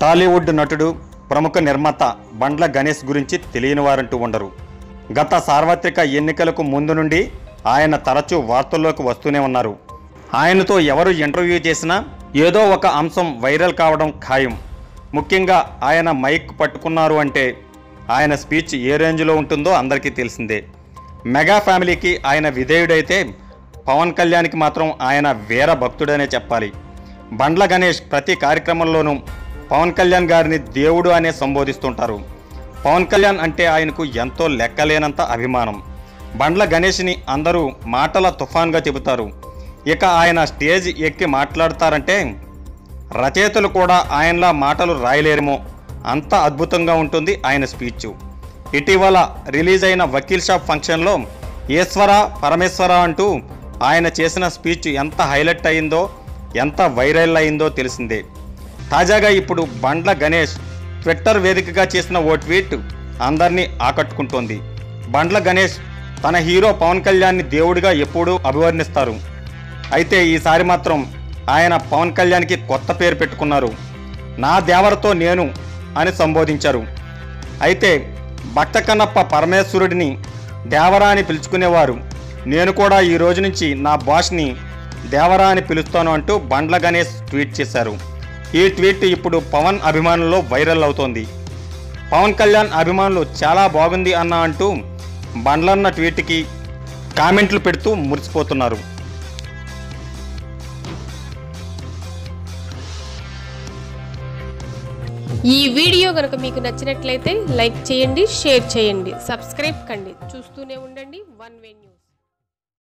టాలీవుడ్ నటుడు ప్రముఖ నిర్మాత బండ్ల గణేష్ గురించి తెలియని వారంటూ ఉండరు గత సార్వత్రిక ఎన్నికలకు ముందు నుండి ఆయన తరచూ వార్తల్లోకి వస్తూనే ఉన్నారు ఆయనతో ఎవరు ఇంటర్వ్యూ చేసినా ఏదో ఒక అంశం వైరల్ కావడం ఖాయం ముఖ్యంగా ఆయన మైక్ పట్టుకున్నారు అంటే ఆయన స్పీచ్ ఏ రేంజ్లో ఉంటుందో అందరికీ తెలిసిందే మెగా ఫ్యామిలీకి ఆయన విధేయుడైతే పవన్ కళ్యాణ్కి మాత్రం ఆయన వీర భక్తుడనే చెప్పాలి బండ్ల గణేష్ ప్రతి కార్యక్రమంలోనూ పవన్ కళ్యాణ్ గారిని దేవుడు అనే సంబోధిస్తుంటారు పవన్ కళ్యాణ్ అంటే ఆయనకు ఎంతో లెక్కలేనంత అభిమానం బండ్ల గణేష్ని అందరూ మాటల తుఫాన్గా చెబుతారు ఇక ఆయన స్టేజ్ ఎక్కి మాట్లాడతారంటే రచయితలు కూడా ఆయనలా మాటలు రాయలేరేమో అంత అద్భుతంగా ఉంటుంది ఆయన స్పీచ్ ఇటీవల రిలీజ్ అయిన వకీల్ షాప్ ఫంక్షన్లో ఈశ్వర పరమేశ్వర అంటూ ఆయన చేసిన స్పీచ్ ఎంత హైలైట్ అయిందో ఎంత వైరల్ అయిందో తెలిసిందే తాజాగా ఇప్పుడు బండ్ల గణేష్ ట్విట్టర్ వేదికగా చేసిన ఓ ట్వీట్ అందరినీ ఆకట్టుకుంటోంది బండ్ల గణేష్ తన హీరో పవన్ కళ్యాణ్ని దేవుడిగా ఎప్పుడూ అభివర్ణిస్తారు అయితే ఈసారి మాత్రం ఆయన పవన్ కళ్యాణ్కి కొత్త పేరు పెట్టుకున్నారు నా దేవరతో నేను అని సంబోధించారు అయితే భక్త కన్నప్ప పరమేశ్వరుడిని దేవరా అని పిలుచుకునేవారు నేను కూడా ఈ రోజు నుంచి నా బాస్ని దేవరా అని పిలుస్తాను అంటూ బండ్ల గణేష్ ట్వీట్ చేశారు ఈ ట్వీట్ ఇప్పుడు పవన్ అభిమానుల్లో వైరల్ అవుతోంది పవన్ కళ్యాణ్ అభిమానులు చాలా బాగుంది అన్న అంటూ బండ్లన్న ట్వీట్కి కామెంట్లు పెడుతూ మురిసిపోతున్నారు ఈ వీడియో కనుక మీకు నచ్చినట్లయితే లైక్ చేయండి షేర్ చేయండి సబ్స్క్రైబ్ కండి చూస్తూనే ఉండండి వన్ వే న్యూస్